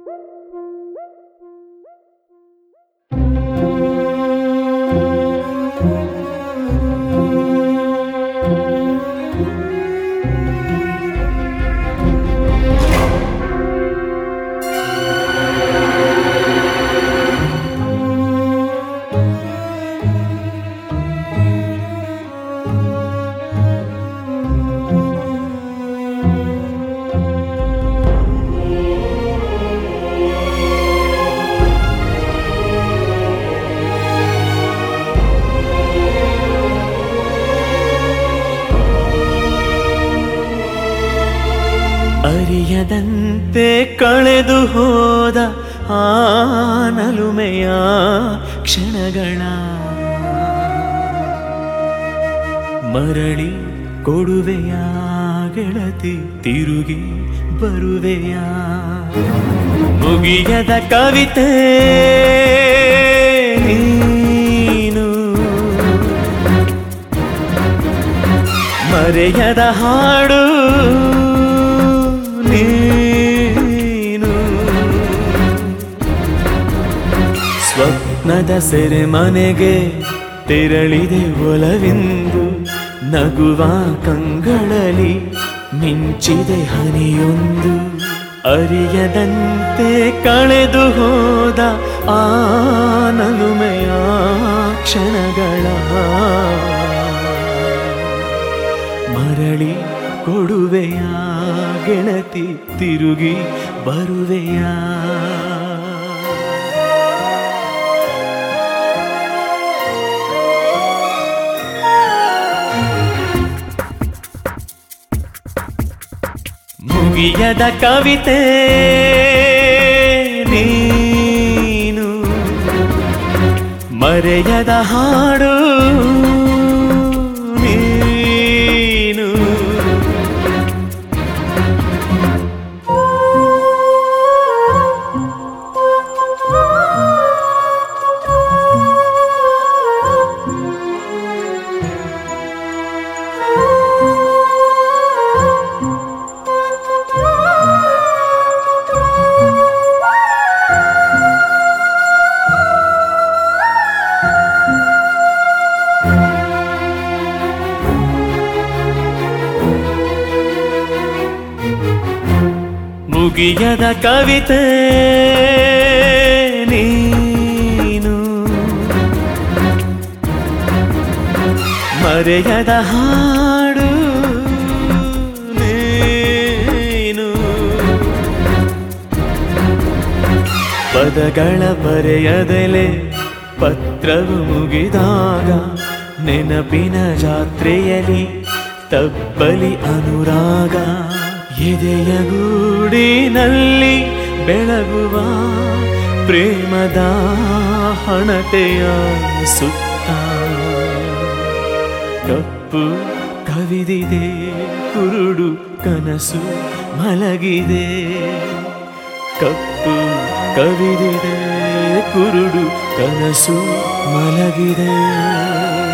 ಅರಿಯದಂತೆ ಕಳೆದು ಹೋದ ಆ ನಲುಮೆಯ ಕ್ಷಣಗಳ ಮರಳಿ ಕೊಡುವೆಯ ಗೆಳತಿ ತಿರುಗಿ ಬರುವೆಯ ಮುಗಿಯದ ಕವಿತೆ ನೀನು ಮರೆಯದ ಹಾಡು ನೀನು ಸ್ವಪ್ನದ ಸೆರೆ ಮನೆಗೆ ತೆರಳಿದೆ ಒಲವಿಂದು ನಗುವ ಕಂಗಳಲ್ಲಿ ಮಿಂಚಿದೆ ಹನಿಯೊಂದು ಅರಿಯದಂತೆ ಕಳೆದು ಹೋದ ಆ ನಲುಮೆಯ ಕ್ಷಣಗಳ ಮರಳಿ ಕೊಡುವೆಯ ಗೆಳತಿ ತಿರುಗಿ ಬರುವೆಯ ಮುಗಿಯದ ಕವಿತೆ ನೀನು ಮರೆಯದ ಹಾಡು ನೀನು ಮುಗಿಯದ ಕವಿತೆ ನೀನು ಮರೆಯದ ಹಾಡು ನೀನು ಪದಗಳ ಬರೆಯದಲೆ ಪತ್ರವು ಮುಗಿದಾಗ ನೆನಪಿನ ಜಾತ್ರೆಯಲ್ಲಿ ತಬ್ಬಲಿ ಅನುರಾಗ ಎದೆಯ ಗೂಡಿನಲ್ಲಿ ಬೆಳಗುವ ಪ್ರೇಮದ ಹಣತೆಯ ಸುತ್ತ ಕಪ್ಪು ಕವಿದಿದೆ ಕುರುಡು ಕನಸು ಮಲಗಿದೆ ಕಪ್ಪು ಕವಿದಿದೆ ಕುರುಡು ಕನಸು ಮಲಗಿದೆ